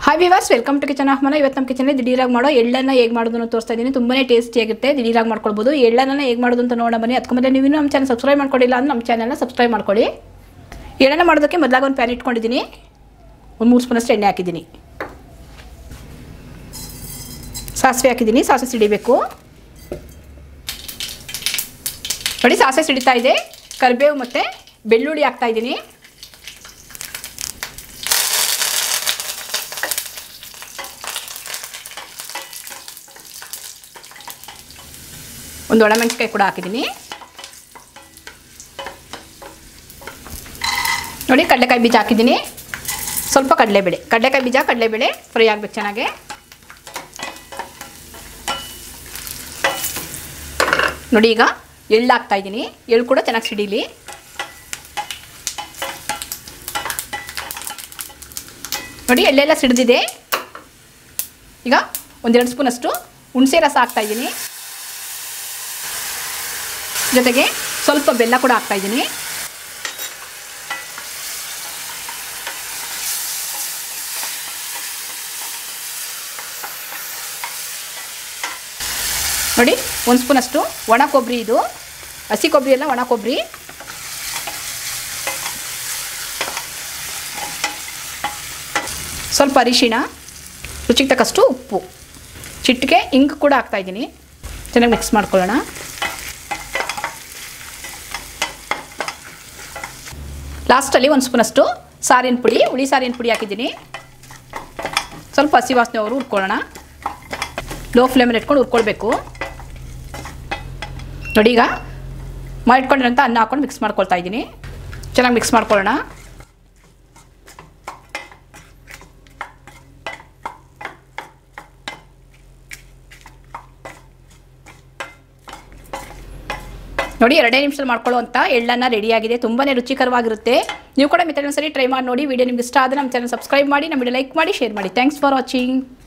hi ವಿವಾಸ್ welcome to kitchen ಆಫ್ಮನ ಇವತ್ತು ನಮ್ಮ ಕಿಚನಲ್ಲಿ ದಿಢೀರಾಗಿ ಮಾಡೋ ಎಳ್ಳನ್ನು ಹೇಗೆ ಮಾಡೋದನ್ನು ತೋರಿಸ್ತಾ ಇದ್ದೀನಿ ತುಂಬಾ ಟೇಸ್ಟಿಯಾಗಿರುತ್ತೆ ದಿಢೀರಾಗಿ ಮಾಡ್ಕೊಳ್ಬೋದು ಎಳ್ಳನ್ನು ಹೇಗೆ ಮಾಡೋದು ಅಂತ ನೋಡೋಣ ಬನ್ನಿ ಅದಕ್ಕೆ ನೀವು ಇನ್ನೂ ನಮ್ಮ ಚಾನಲ್ ಸಬ್ಸ್ಕ್ರೈಬ್ ಮಾಡ್ಕೊಂಡಿಲ್ಲ ಅಂದ್ರೆ ನಮ್ಮ ಚಾನಲ್ನ ಸಬ್ಸ್ಕ್ರೈಬ್ ಮಾಡ್ಕೊಳ್ಳಿ ಎಳ್ಳನ್ನು ಮಾಡೋದಕ್ಕೆ ಮೊದಲಾಗ ಒಂದು ಪ್ಯಾನ್ ಇಟ್ಕೊಂಡಿದ್ದೀನಿ ಒಂದು ಮೂರು ಸ್ಪೂನಷ್ಟು ಎಣ್ಣೆ ಹಾಕಿದ್ದೀನಿ ಸಾಸಿವೆ ಹಾಕಿದ್ದೀನಿ ಸಾಸಿವೆ ಸಿಡಿಬೇಕು ನೋಡಿ ಸಾಸಿವೆ ಸಿಡಿತಾ ಇದೆ ಕರಿಬೇವು ಮತ್ತು ಬೆಳ್ಳುಳ್ಳಿ ಹಾಕ್ತಾ ಇದ್ದೀನಿ ಒಂದು ಒಣಮೆಣಸಿಕಾಯಿ ಕೂಡ ಹಾಕಿದ್ದೀನಿ ನೋಡಿ ಕಡಲೆಕಾಯಿ ಬೀಜ ಹಾಕಿದ್ದೀನಿ ಸ್ವಲ್ಪ ಕಡಲೆಬೇಳೆ ಕಡಲೆಕಾಯಿ ಬೀಜ ಕಡಲೆಬೇಳೆ ಫ್ರೈ ಆಗಬೇಕು ಚೆನ್ನಾಗಿ ನೋಡಿ ಈಗ ಎಳ್ಳು ಹಾಕ್ತಾ ಇದ್ದೀನಿ ಎಳ್ಳು ಕೂಡ ಚೆನ್ನಾಗಿ ಸಿಡೀಲಿ ನೋಡಿ ಎಳ್ಳೆಲ್ಲ ಸಿಡಿದಿದೆ ಈಗ ಒಂದೆರಡು ಸ್ಪೂನಷ್ಟು ಹುಣಸೆ ರಸ ಹಾಕ್ತಾ ಇದ್ದೀನಿ ಜೊತೆಗೆ ಸ್ವಲ್ಪ ಬೆಲ್ಲ ಕೂಡ ಹಾಕ್ತಾ ಇದ್ದೀನಿ ನೋಡಿ ಒಂದು ಸ್ಪೂನಷ್ಟು ಒಣ ಕೊಬ್ಬರಿ ಇದು ಹಸಿ ಕೊಬ್ಬರಿ ಎಲ್ಲ ಒಣ ಕೊಬ್ಬರಿ ಸ್ವಲ್ಪ ಅರಿಶಿಣ ರುಚಿಗೆ ತಕ್ಕಷ್ಟು ಉಪ್ಪು ಚಿಟ್ಟಿಗೆ ಇಂಗು ಕೂಡ ಹಾಕ್ತಾಯಿದ್ದೀನಿ ಚೆನ್ನಾಗಿ ಮಿಕ್ಸ್ ಮಾಡ್ಕೊಳ್ಳೋಣ ಲಾಸ್ಟಲ್ಲಿ ಒಂದು ಸ್ಪೂನಷ್ಟು ಸಾರಿನ ಪುಡಿ ಹುಳಿ ಸಾರಿನ ಪುಡಿ ಹಾಕಿದ್ದೀನಿ ಸ್ವಲ್ಪ ಹಸಿ ವಾಸನೆ ಅವರು ಹುರ್ಕೊಳ್ಳೋಣ ಲೋ ಫ್ಲೇಮಲ್ಲಿ ಇಟ್ಕೊಂಡು ಹುರ್ಕೊಳ್ಬೇಕು ನೋಡಿ ಈಗ ಮಾಡಿಟ್ಕೊಂಡಿರೋಂಥ ಅನ್ನ ಹಾಕೊಂಡು ಮಿಕ್ಸ್ ಮಾಡ್ಕೊಳ್ತಾ ಇದ್ದೀನಿ ಚೆನ್ನಾಗಿ ಮಿಕ್ಸ್ ಮಾಡ್ಕೊಳ್ಳೋಣ ನೋಡಿ ಎರಡೇ ನಿಮಿಷದಲ್ಲಿ ಮಾಡ್ಕೊಳ್ಳುವಂಥ ಎಳ್ಳನ್ನು ರೆಡಿಯಾಗಿದೆ ತುಂಬಾ ರುಚಿಕರವಾಗಿರುತ್ತೆ ನೀವು ಕೂಡ ಮಿತ್ರ ಸರಿ ಟ್ರೈ ಮಾಡಿ ನೋಡಿ ವಿಡಿಯೋ ನಿಮ್ಗೆ ಇಷ್ಟ ಆದರೆ ನಮ್ಮ ಚಾನಲ್ ಸಬ್ಸ್ಕ್ರೈಬ್ ಮಾಡಿ ನಮ್ಮ ವಿಡಿಯೋ ಲೈಕ್ ಮಾಡಿ ಶೇರ್ ಮಾಡಿ ಥ್ಯಾಂಕ್ಸ್ ಫಾರ್ ವಾಚಿಂಗ್